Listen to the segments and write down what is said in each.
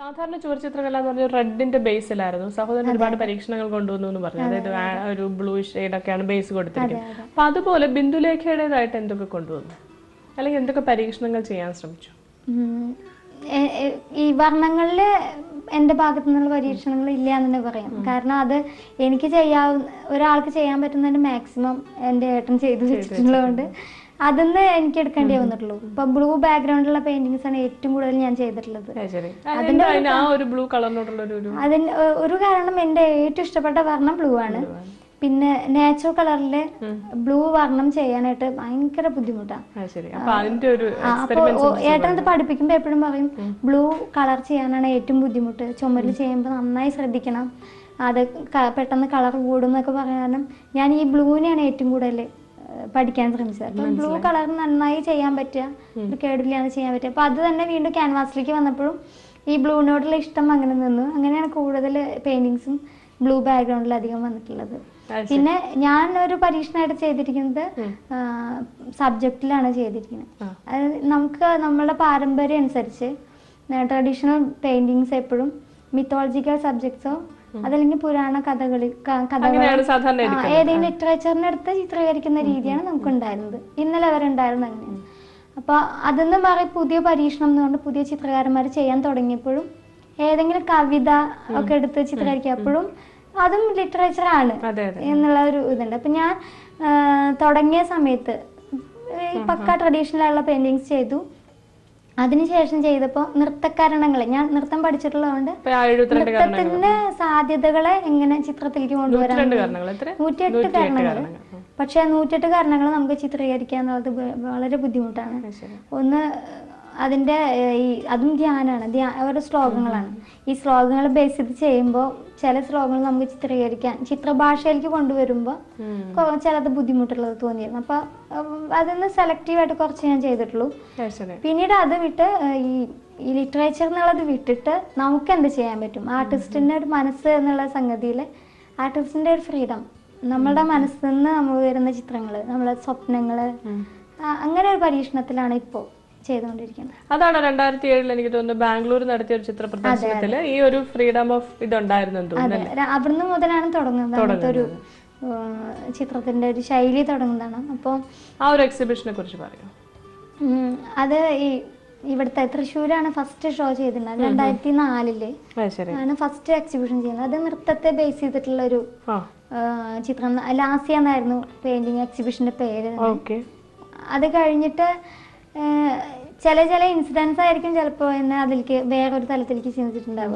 സാധാരണ ചുവർച്ചിത്രകല എന്ന് പറഞ്ഞാൽ റെഡിന്റെ ബേസിലായിരുന്നു സഹോദരൻ ഒരുപാട് പരീക്ഷണങ്ങൾ കൊണ്ടുവന്നു എന്ന് പറഞ്ഞു അതായത് ആ ഒരു ബ്ലൂ ഷെയ്ഡ് ഒക്കെയാണ് ബേസ് കൊടുത്തിരിക്കുന്നത് അപ്പൊ അതുപോലെ ബിന്ദുലേഖയുടേതായിട്ട് എന്തൊക്കെ കൊണ്ടുവന്നു അല്ലെങ്കിൽ എന്തൊക്കെ പരീക്ഷണങ്ങൾ ചെയ്യാൻ ശ്രമിച്ചു ഉം. എ- എ- ഈ വർണ്ണങ്ങളിൽ എൻ്റെ ഭാഗത്തു നിന്നുള്ള പരീക്ഷണങ്ങൾ ഇല്ല എന്ന് തന്നെ പറയാം കാരണം അത് എനിക്ക് ചെയ്യാവുന്ന ഒരാൾക്ക് ചെയ്യാൻ പറ്റുന്നതിന്റെ മാക്സിമം എൻ്റെ ഏട്ടൻ ചെയ്തു വെച്ചിട്ടുള്ളതുകൊണ്ട് അതിന്ന് എനിക്ക് എടുക്കേണ്ടി വന്നിട്ടുള്ളൂ ഇപ്പൊ ബ്ലൂ ബാക്ക്ഗ്രൗണ്ടിലുള്ള പെയിന്റിങ്സ് ആണ് ഏറ്റവും കൂടുതൽ ഞാൻ ചെയ്തിട്ടുള്ളത് ആ, ശരി അതെന്താ അതിന് ആ ഒരു ബ്ലൂ കളറിനോടുള്ള ഒരു ഒരു അതിന് ഒ- ഒരു കാരണം എൻ്റെ ഏറ്റവും ഇഷ്ടപ്പെട്ട വർണ്ണം ബ്ലൂ ആണ് പിന്നെ നാച്ചുറൽ കളറിൽ ബ്ലൂ വർണ്ണം ചെയ്യാനായിട്ട് ഭയങ്കര ബുദ്ധിമുട്ടാണ് ആ, ശരി അപ്പൊ അതിന്റെ ഒരു അപ്പോൾ ഏട്ടൻ ഇത് പഠിപ്പിക്കുമ്പോൾ എപ്പോഴും പറയും ബ്ലൂ കളർ ചെയ്യാനാണ് ഏറ്റവും ബുദ്ധിമുട്ട് ചുമരിൽ ചെയ്യുമ്പോൾ നന്നായി ശ്രദ്ധിക്കണം അത് ക- പെട്ടെന്ന് കളർ കൂടും എന്നൊക്കെ പറയാനും ഞാൻ ഈ ബ്ലൂവിനെയാണ് ഏറ്റവും കൂടുതൽ ഏഹ്, പഠിക്കാൻ ശ്രമിച്ചത് അപ്പം ബ്ലൂ കളർ നന്നായി ചെയ്യാൻ പറ്റുക ഒരു കേടില്ലാതെ ചെയ്യാൻ പറ്റുക അപ്പോൾ അത് തന്നെ വീണ്ടും ക്യാൻവാസിലേക്ക് വന്നപ്പോഴും ഈ ബ്ലൂവിനോടുള്ള ഇഷ്ടം അങ്ങനെ നിന്നു അങ്ങനെയാണ് കൂടുതൽ പെയിന്റിങ്സും ബ്ലൂ ബാക്ക്ഗ്രൗണ്ടിൽ അധികം വന്നിട്ടുള്ളത് അത് പിന്നെ ഞാൻ ഒരു പരീക്ഷണമായിട്ട് ചെയ്തിരിക്കുന്നത് സബ്ജക്റ്റിലാണ് ചെയ്തിരിക്കുന്നത് ആ. അത് നമുക്ക് നമ്മളുടെ പാരമ്പര്യം അനുസരിച്ച് ട്രഡീഷണൽ പെയിന്റിങ്സ് എപ്പോഴും മിത്തോളജിക്കൽ സബ്ജക്ട്സോ അതല്ലെങ്കിൽ പുരാണ കഥകളി ക- കഥകൾ അങ്ങനെയാണ് സാധാരണ ആ, എടുക്കുന്നത് ഏതെങ്കിലും ലിറ്ററേച്ചറിനെ എടുത്ത് ചിത്രീകരിക്കുന്ന രീതിയാണ് നമുക്ക് ഉണ്ടായിരുന്നത് ഇന്നലെ വരെ ഉണ്ടായിരുന്നത് അങ്ങനെയാണ് അപ്പൊ അതെന്ന് പറയും പുതിയ പരീക്ഷണം എന്നുകൊണ്ട് പുതിയ ചിത്രകാരന്മാർ ചെയ്യാൻ തുടങ്ങിയപ്പോഴും ഏതെങ്കിലും കവിത ഒക്കെ എടുത്ത് ചിത്രീകരിക്കുക അപ്പോഴും അതും ലിറ്ററേച്ചർ ആണ് അതെ അതെ എന്നുള്ള ഒരു ഇതുണ്ട് അപ്പൊ ഞാൻ ആ, തുടങ്ങിയ സമയത്ത് ഈ പക്ക ട്രഡീഷണൽ ആയുള്ള പെയിന്റിങ്സ് ചെയ്തു അതിനുശേഷം ചെയ്തപ്പോൾ നൃത്തകരണങ്ങൾ ഞാൻ നൃത്തം പഠിച്ചിട്ടുള്ളതുകൊണ്ട് ഇപ്പൊ ആ എഴുപത്തിരണ്ട് കാരണങ്ങൾ നൃത്തത്തിന്റെ സാധ്യതകളെ എങ്ങനെ ചിത്രത്തിലേക്ക് കൊണ്ടുവരാൻ രണ്ട് കാരണങ്ങൾ എത്ര നൂറ്റിയെട്ട് നൂറ്റിയെട്ട് കാരണങ്ങൾ കാരണങ്ങൾ ഉം. പക്ഷെ നൂറ്റെട്ട് കാരണങ്ങൾ നമുക്ക് ചിത്രീകരിക്കുക എന്നുള്ളത് വ- വളരെ ബുദ്ധിമുട്ടാണ് ആ, ശരി ഒന്ന് അതിന്റെ ഏഹ്, ഈ അതും ധ്യാനാണ് ധ്യാ ഓരോ ശ്ലോകങ്ങളാണ് ഈ ശ്ലോകങ്ങൾ ബേസ് ചെയ്ത് ചെയ്യുമ്പോൾ ചില ശ്ലോകങ്ങൾ നമുക്ക് ചിത്രീകരിക്കാൻ ചിത്രഭാഷയിലേക്ക് കൊണ്ടുവരുമ്പോൾ ഉം. കൊ- ചിലത് ബുദ്ധിമുട്ടുള്ളത് തോന്നിയിരുന്നു അപ്പൊ ഉം, അതിന്ന് സെലക്റ്റീവായിട്ട് കുറച്ച് ഞാൻ ചെയ്തിട്ടുള്ളൂ ആ, ശരി പിന്നീട് അത് വിട്ട് ഏഹ്, ഈ ഈ ലിറ്ററേച്ചർ എന്നുള്ളത് വിട്ടിട്ട് നമുക്ക് എന്ത് ചെയ്യാൻ പറ്റും ആർട്ടിസ്റ്റിന്റെ ഒരു മനസ്സ് എന്നുള്ള സംഗതിയിൽ ആർട്ടിസ്റ്റിന്റെ ഒരു ഫ്രീഡം നമ്മളുടെ മനസ്സിൽ നിന്ന് നമ്മൾ വരുന്ന ചിത്രങ്ങൾ നമ്മളെ സ്വപ്നങ്ങള് ഉം. ആ, അങ്ങനെ ഒരു പരീക്ഷണത്തിലാണ് ഇപ്പോൾ ചെയ്തുകൊണ്ടിരിക്കുന്നത് അതാണ് രണ്ടായിരത്തി ഏഴിൽ എനിക്ക് തോന്നുന്നു ബാംഗ്ലൂർ നടത്തിയ ഒരു ചിത്ര പ്രദർശനത്തില് ഈ ഒരു ഫ്രീഡം ഓഫ് ഇതുണ്ടായിരുന്നെന്ന് തോന്നുന്നു അതെ ര- അവിടുന്ന് മുതലാണ് തുടങ്ങുന്നത് അങ്ങനത്തെ ഒരു ഏഹ്, ചിത്രത്തിന്റെ ഒരു ശൈലി തുടങ്ങുന്നതാണ് അപ്പോൾ ആ ഒരു എക്സിബിഷനെ കുറിച്ച് പറയൂ അത് ഈ ഇവിടുത്തെ തൃശ്ശൂരാണ് ഫസ്റ്റ് ഷോ ചെയ്തിട്ടുള്ളത് രണ്ടായിരത്തി നാലില് ആ ശരി ആണ് ഫസ്റ്റ് എക്സിബിഷൻ ചെയ്യുന്നത് അത് നൃത്തത്തെ ബേസ് ചെയ്തിട്ടുള്ള ഒരു ആ ഏഹ്, ചിത്രം ലാസിയ എന്നായിരുന്നു പെയിന്റിങ് എക്സിബിഷന്റെ പേര് തന്നെ. ഓക്കെ അത് കഴിഞ്ഞിട്ട് ഏഹ്, ചില ചില ഇൻസിഡൻസ് ആയിരിക്കും ചിലപ്പോൾ എന്നെ അതിലേക്ക് വേറൊരു തലത്തിലേക്ക് ചിന്തിച്ചിട്ടുണ്ടാവുക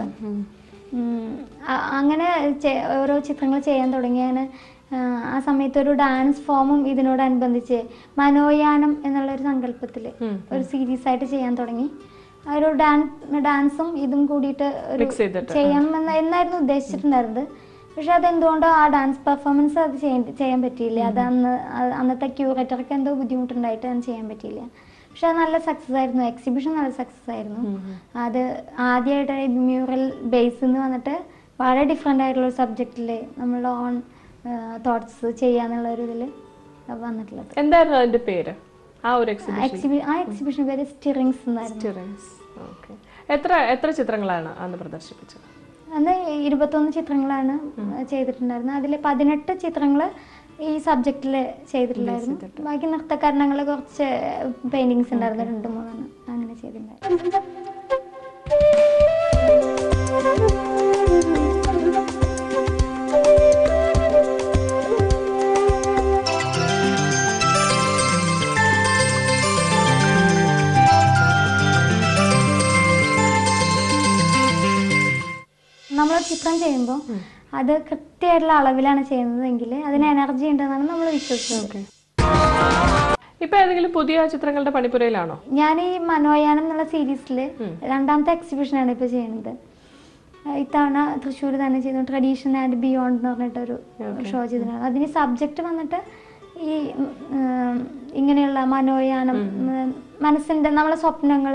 ഉം, അ- അങ്ങനെ ചെ- ഓരോ ചിത്രങ്ങൾ ചെയ്യാൻ തുടങ്ങിയാണ് ആ സമയത്ത് ഒരു ഡാൻസ് ഫോമും ഇതിനോടനുബന്ധിച്ച് മനോയാനം എന്നുള്ള ഒരു സങ്കല്പത്തിൽ ഒരു സീരീസ് ആയിട്ട് ചെയ്യാൻ തുടങ്ങി ആ ഒരു ഡാൻസ് ഡാൻസും ഇതും കൂടിയിട്ട് ഒരു മിക്സ് ചെയ്തിട്ട് ചെയ്യണം എന്ന് എന്നായിരുന്നു ഉദ്ദേശിച്ചിട്ടുണ്ടായിരുന്നത് പക്ഷെ അതെന്തുകൊണ്ടോ ആ ഡാൻസ് പെർഫോമൻസ് അത് ചെയ്യാൻ ചെയ്യാൻ പറ്റിയില്ല അത് അന്ന് അ- അന്നത്തെ ക്യൂറേറ്റർക്ക് എന്തോ ബുദ്ധിമുട്ടുണ്ടായിട്ട് അത് ചെയ്യാൻ പറ്റിയില്ല പക്ഷെ അത് നല്ല സക്സസ് ആയിരുന്നു എക്സിബിഷൻ നല്ല സക്സസ് ആയിരുന്നു അത് ആദ്യമായിട്ട് മ്യൂറൽ ബേസ് എന്ന് വന്നിട്ട് വളരെ ഡിഫറെൻ്റ് ആയിട്ടുള്ള ഒരു സബ്ജക്റ്റിൽ നമ്മളുടെ ഓൺ തോട്ട്സ് ചെയ്യാന്നുള്ള ഒരു ഇതിൽ വന്നിട്ടുള്ളത് എന്തായിരുന്നു അതിന്റെ പേര് ആ ഒരു എക്സിബിഷൻ എക്സിബി ആ എക്സിബിഷൻ പേര് സ്റ്റിറിങ്സ് എന്നായിരുന്നു ഓക്കെ എത്ര എത്ര ചിത്രങ്ങളാണ് അന്ന് പ്രദർശിപ്പിച്ചത് അന്ന് ഇരുപത്തൊന്ന് ചിത്രങ്ങളാണ് ചെയ്തിട്ടുണ്ടായിരുന്നത് അതിൽ പതിനെട്ട് ചിത്രങ്ങൾ ഈ സബ്ജക്റ്റിൽ ചെയ്തിട്ടുണ്ടായിരുന്നു ബാക്കി നൃത്തകരണങ്ങൾ കുറച്ച് പെയിന്റിങ്സ് ഉണ്ടായിരുന്നു രണ്ട് മൂന്നെണ്ണം അങ്ങനെ ചെയ്തിട്ടുണ്ടായിരുന്നു നമ്മൾ ചിത്രം ചെയ്യുമ്പോൾ അത് കൃത്യമായിട്ടുള്ള അളവിലാണ് ചെയ്യുന്നതെങ്കിൽ അതിന് എനർജി ഉണ്ടെന്നാണ് നമ്മൾ വിശ്വസിക്കുന്നത് ഓക്കെ ഇപ്പൊ ഏതെങ്കിലും പുതിയ ചിത്രങ്ങളുടെ പണിപ്പുരയിലാണോ ഞാൻ ഈ മനോയാനം എന്നുള്ള സീരീസിൽ രണ്ടാമത്തെ എക്സിബിഷനാണ് ഇപ്പോൾ ചെയ്യുന്നത് ഏഹ് ഇത്തവണ തൃശ്ശൂർ തന്നെ ചെയ്യുന്നു ട്രഡീഷൻ ആൻഡ് ബിയോണ്ട് എന്ന് പറഞ്ഞിട്ടൊരു ഷോ ചെയ്തിട്ടുണ്ട് അതിന് സബ്ജക്റ്റ് വന്നിട്ട് ഈ ഉം, ഇങ്ങനെയുള്ള മനോയാനം ഉം, മനസ്സിൻ്റെ നമ്മളെ സ്വപ്നങ്ങൾ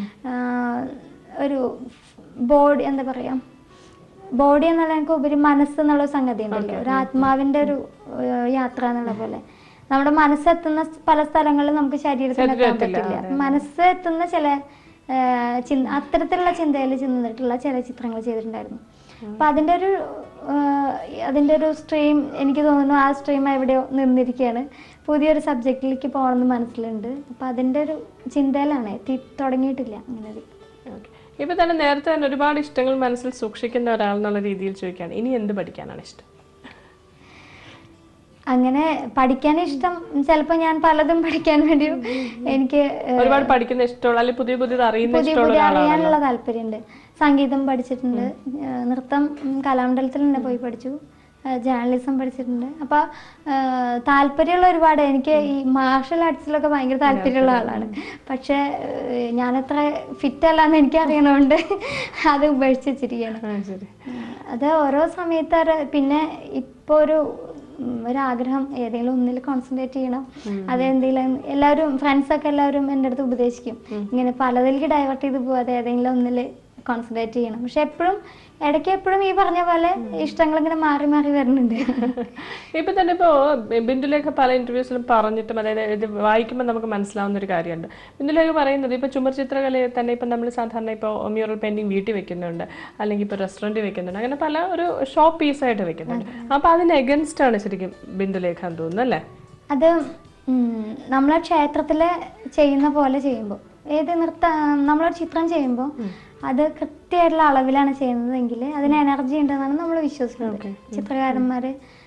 ഒരു ബോഡി എന്താ പറയാ ബോഡി എന്നുള്ള എനിക്ക് ഉപരി മനസ്സ് എന്നുള്ള ഒരു സംഗതി ഉണ്ടല്ലോ ഒരു ആത്മാവിന്റെ ഒരു ഏഹ്, യാത്ര എന്നുള്ള പോലെ നമ്മുടെ മനസ്സെത്തുന്ന സ് പല സ്ഥലങ്ങളിലും നമുക്ക് ശരീരത്തിന് എത്താൻ ശരീരത്തില്ല, പറ്റില്ല മനസ്സ് എത്തുന്ന ചില ചിന്ത അത്തരത്തിലുള്ള ചിന്തയിൽ ചിന്തിട്ടുള്ള ചില ചിത്രങ്ങൾ ചെയ്തിട്ടുണ്ടായിരുന്നു അപ്പം അതിൻ്റെ ഒരു ആ, അതിൻ്റെ ഒരു സ്ട്രീം എനിക്ക് തോന്നുന്നു ആ സ്ട്രീം എവിടെയോ നിന്നിരിക്കുകയാണ് പുതിയൊരു സബ്ജക്റ്റിലേക്ക് പോകണമെന്ന് മനസ്സിലുണ്ട് അപ്പം അതിൻ്റെ ഒരു ചിന്തയിലാണ് എത്തി തുടങ്ങിയിട്ടില്ല അങ്ങനെ ഒരു ഓക്കെ ഇപ്പൊ തന്നെ നേരത്തെ തന്നെ ഒരുപാട് ഇഷ്ടങ്ങൾ മനസ്സിൽ സൂക്ഷിക്കുന്ന ഒരാൾ എന്നുള്ള രീതിയിൽ ചോദിക്കുകയാണ് ഇനി എന്ത് പഠിക്കാനാണ് ഇഷ്ടം അങ്ങനെ പഠിക്കാൻ ഇഷ്ടം ചിലപ്പോൾ ഞാൻ പലതും പഠിക്കാൻ വേണ്ടി എനിക്ക് ഏഹ്, ഒരുപാട് പഠിക്കുന്ന ഇഷ്ടമുള്ള അല്ലെങ്കിൽ പുതിയ പുതിയത് അറിയുന്ന പുതിയ ഇഷ്ടമുള്ള പുതിയ ഒരാളാണ് അറിയാനുള്ള താല്പര്യമുണ്ട് സംഗീതം പഠിച്ചിട്ടുണ്ട് ഏഹ് നൃത്തം ഉം, കലാമണ്ഡലത്തിൽ തന്നെ പോയി പഠിച്ചു ഏഹ് ജേർണലിസം പഠിച്ചിട്ടുണ്ട് അപ്പോൾ താല്പര്യമുള്ള ഒരുപാട് എനിക്ക് ഈ മാർഷൽ ആർട്സിലൊക്കെ ഭയങ്കര താല്പര്യമുള്ള ആളാണ് പക്ഷേ ഏഹ് ഞാനത്ര ഫിറ്റ് അല്ലാന്ന് എനിക്ക് അറിയണോണ്ട് അത് ഉപേക്ഷിച്ച് വെച്ചിരിക്കുകയാണ് ആ, ശരി അത് ഓരോ സമയത്ത് ഒരു പിന്നെ ഇപ്പോൾ ഒരു ഉം, ഒരാഗ്രഹം ഏതെങ്കിലും ഒന്നിൽ കോൺസെൻട്രേറ്റ് ചെയ്യണം അതെന്തെങ്കിലും എല്ലാവരും ഫ്രണ്ട്സൊക്കെ എല്ലാവരും എൻ്റെ അടുത്ത് ഉപദേശിക്കും ഇങ്ങനെ പലതിലേക്ക് ഡൈവേർട്ട് ചെയ്ത് പോവാതെ ഏതെങ്കിലും ഒന്നിൽ കോൺസെൻട്രേറ്റ് ചെയ്യണം പക്ഷെ എപ്പോഴും ഇടയ്ക്ക് എപ്പോഴും ഈ പറഞ്ഞ പോലെ ഇഷ്ടങ്ങൾ ഇങ്ങനെ മാറി മാറി വരുന്നുണ്ട് ഇപ്പൊ തന്നെ ഇപ്പോ ബിന്ദുലേഖ പല ഇന്റർവ്യൂസിലും പറഞ്ഞിട്ടും അതായത് ഇത് വായിക്കുമ്പോൾ നമുക്ക് മനസ്സിലാവുന്ന ഒരു കാര്യമുണ്ട് ബിന്ദുലേഖ പറയുന്നത് ഇപ്പൊ ചുമർ ചിത്രകലയെ തന്നെ ഇപ്പൊ നമ്മൾ സാധാരണ ഇപ്പോൾ മ്യൂറൽ പെയിന്റിംഗ് വീട്ടിൽ വെക്കുന്നുണ്ട് അല്ലെങ്കിൽ ഇപ്പൊ റെസ്റ്റോറൻറ്റ് വെക്കുന്നുണ്ട് അങ്ങനെ പല ഒരു ഷോപ്പ് പീസായിട്ട് വെക്കുന്നുണ്ട് അപ്പൊ അതിന് എഗൻസ്റ്റ് ആണ് ശരിക്കും ബിന്ദുലേഖ എന്ന് തോന്നുന്നു അല്ലേ അത് ഉം, നമ്മളെ ക്ഷേത്രത്തിൽ ചെയ്യുന്ന പോലെ ചെയ്യുമ്പോൾ ഏത് നൃത്ത നമ്മളൊരു ചിത്രം ചെയ്യുമ്പോൾ അത് കൃത്യമായിട്ടുള്ള അളവിലാണ് ചെയ്യുന്നതെങ്കിൽ അതിന് എനർജി ഉണ്ടെന്നാണ് നമ്മൾ വിശ്വസിക്കുന്നത് ചിത്രകാരന്മാർ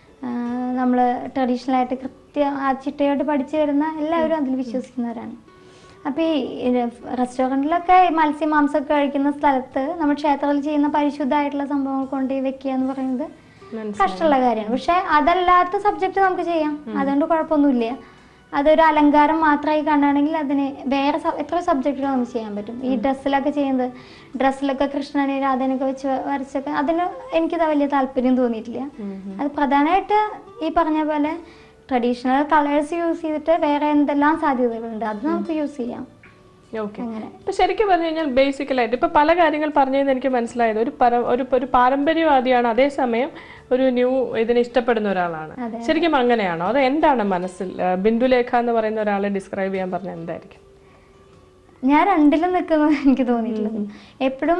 നമ്മൾ ട്രഡീഷണൽ ആയിട്ട് കൃത്യം ആ ചിട്ടയോട്ട് പഠിച്ചു വരുന്ന എല്ലാവരും അതിൽ വിശ്വസിക്കുന്നവരാണ് അപ്പോൾ ഈ റെസ്റ്റോറൻറ്റിലൊക്കെ മത്സ്യം മാംസമൊക്കെ കഴിക്കുന്ന സ്ഥലത്ത് നമ്മൾ ക്ഷേത്രത്തിൽ ചെയ്യുന്ന പരിശുദ്ധമായിട്ടുള്ള സംഭവങ്ങൾ കൊണ്ട് വെക്കുക എന്ന് പറയുന്നത് കഷ്ടമുള്ള കാര്യമാണ് പക്ഷെ അതല്ലാത്ത സബ്ജക്റ്റ് നമുക്ക് ചെയ്യാം അതുകൊണ്ട് കുഴപ്പമൊന്നുമില്ല അതൊരു അലങ്കാരം മാത്രമായി കാണുകയാണെങ്കിൽ അതിന് വേറെ സ- എത്രയോ സബ്ജക്റ്റുകൾ നമുക്ക് ചെയ്യാൻ പറ്റും ഈ ഡ്രസ്സിലൊക്കെ ചെയ്യുന്നത് ഡ്രസ്സിലൊക്കെ കൃഷ്ണനെ രാധനൊക്കെ വെച്ച് വരച്ചൊക്കെ അതിന് എനിക്കത് വലിയ താല്പര്യം തോന്നിയിട്ടില്ല അത് പ്രധാനമായിട്ട് ഈ പറഞ്ഞ പോലെ ട്രഡീഷണൽ കളേഴ്സ് യൂസ് ചെയ്തിട്ട് വേറെ എന്തെല്ലാം സാധ്യതകളുണ്ട് അത് നമുക്ക് യൂസ് ചെയ്യാം ഓക്കെ അങ്ങനെ ഇപ്പൊ ശരിക്കും പറഞ്ഞു കഴിഞ്ഞാൽ ബേസിക്കലായിട്ട് ഇപ്പൊ പല കാര്യങ്ങൾ പറഞ്ഞതെന്ന് എനിക്ക് മനസ്സിലായത് ഒരു പര ഒരു ഒരു പാരമ്പര്യവാദിയാണ് അതേസമയം ഒരു ന്യൂ ഇതിനെ ഇഷ്ടപ്പെടുന്ന ഒരാളാണ് ശരിക്കും അങ്ങനെയാണോ അത് എന്താണ് മനസ്സിൽ ആ, ബിന്ദുലേഖ എന്ന് പറയുന്ന ഒരാളെ ഡിസ്ക്രൈബ് ചെയ്യാൻ പറഞ്ഞാൽ എന്തായിരിക്കും ഞാൻ രണ്ടിലും നിൽക്കുന്നത് എനിക്ക് തോന്നിയിട്ടുള്ളത് എപ്പോഴും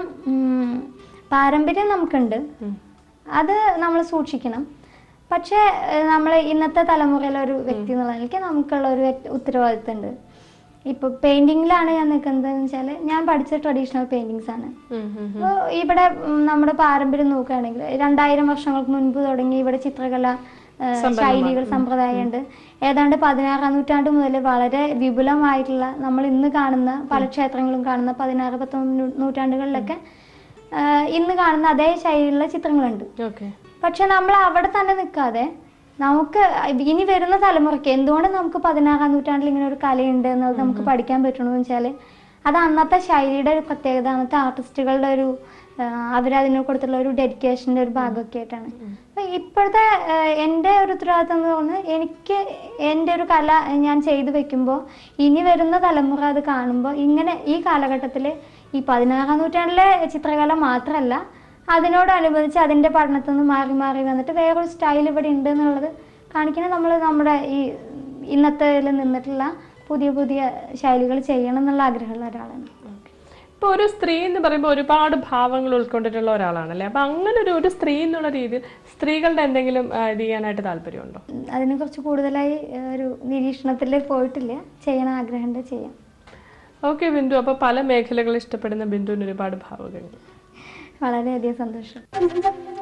പാരമ്പര്യം നമുക്കുണ്ട് അത് നമ്മൾ സൂക്ഷിക്കണം പക്ഷേ നമ്മൾ ഇന്നത്തെ തലമുറയിലെ ഒരു വ്യക്തി എന്നുള്ള നിലയ്ക്ക് നമുക്കുള്ള ഒരു വ്യക്തി- ഉത്തരവാദിത്തം ഉണ്ട് ഇപ്പൊ പെയിന്റിങ്ങിലാണ് ഞാൻ നിൽക്കുന്നതെന്ന് വെച്ചാൽ ഞാൻ പഠിച്ച ട്രഡീഷണൽ പെയിന്റിങ്സ് ആണ് അപ്പൊ ഇവിടെ ഉം, നമ്മുടെ പാരമ്പര്യം നോക്കുകയാണെങ്കിൽ രണ്ടായിരം വർഷങ്ങൾക്ക് മുൻപ് തുടങ്ങി ഇവിടെ ചിത്രകല ആ, ശൈലികൾ സമ്പ്രദായമുണ്ട് ഏതാണ്ട് പതിനാറാം നൂറ്റാണ്ട് മുതൽ വളരെ വിപുലമായിട്ടുള്ള നമ്മൾ ഇന്ന് കാണുന്ന പല ക്ഷേത്രങ്ങളും കാണുന്ന പതിനാറ് പത്തൊമ്പത് നൂ- നൂറ്റാണ്ടുകളിലൊക്കെ ആ, ഇന്ന് കാണുന്ന അതേ ശൈലിയിലുള്ള ചിത്രങ്ങളുണ്ട് ഓക്കെ പക്ഷെ നമ്മൾ അവിടെ തന്നെ നിൽക്കാതെ നമുക്ക് ഇനി വരുന്ന തലമുറയ്ക്ക് എന്തുകൊണ്ട് നമുക്ക് പതിനാറാം നൂറ്റാണ്ടിൽ ഇങ്ങനെ ഒരു കലയുണ്ട് എന്നത് നമുക്ക് പഠിക്കാൻ പറ്റണമെന്ന് വെച്ചാൽ അത് അന്നത്തെ ശൈലിയുടെ ഒരു പ്രത്യേകത അന്നത്തെ ആർട്ടിസ്റ്റുകളുടെ ഒരു ആ, അവരതിനെ കൊടുത്തുള്ള ഒരു ഡെഡിക്കേഷൻ്റെ ഒരു ഭാഗമൊക്കെ ആയിട്ടാണ് അപ്പം ഇപ്പോഴത്തെ ആ, എൻ്റെ ഒരു ഉത്തരവാദിത്തം എന്ന് പറഞ്ഞാൽ എനിക്ക് എൻ്റെ ഒരു കല ഞാൻ ചെയ്തു വെക്കുമ്പോൾ ഇനി വരുന്ന തലമുറ അത് കാണുമ്പോൾ ഇങ്ങനെ ഈ കാലഘട്ടത്തിൽ ഈ പതിനാറാം നൂറ്റാണ്ടിലെ ചിത്രകല മാത്രമല്ല അതിനോടനുബന്ധിച്ച് അതിൻ്റെ പഠനത്തിൽ നിന്ന് മാറി മാറി വന്നിട്ട് വേറൊരു സ്റ്റൈൽ ഇവിടെ ഉണ്ട് എന്നുള്ളത് കാണിക്കാൻ നമ്മൾ നമ്മുടെ ഈ ഇന്നത്തെ നിന്നിട്ടുള്ള പുതിയ പുതിയ ശൈലികൾ ചെയ്യണം എന്നുള്ള ആഗ്രഹമുള്ള ഒരാളാണ് ഇപ്പൊ ഒരു സ്ത്രീ എന്ന് പറയുമ്പോൾ ഒരുപാട് ഭാവങ്ങൾ ഉൾക്കൊണ്ടിട്ടുള്ള ഒരാളാണല്ലേ അപ്പൊ അങ്ങനെ ഒരു ഒരു സ്ത്രീ എന്നുള്ള രീതിയിൽ സ്ത്രീകളുടെ എന്തെങ്കിലും ആ, ഇത് ചെയ്യാനായിട്ട് താല്പര്യമുണ്ടോ അതിനെക്കുറിച്ച് കൂടുതലായി ഏഹ്, ഒരു നിരീക്ഷണത്തിൽ പോയിട്ടില്ല ചെയ്യണ ആഗ്രഹമുണ്ട് ചെയ്യാം ഓക്കെ ബിന്ദു അപ്പൊ പല മേഖലകൾ ഇഷ്ടപ്പെടുന്ന ബിന്ദുവിന് ഒരുപാട് ഭാവങ്ങൾ വളരെയധികം സന്തോഷം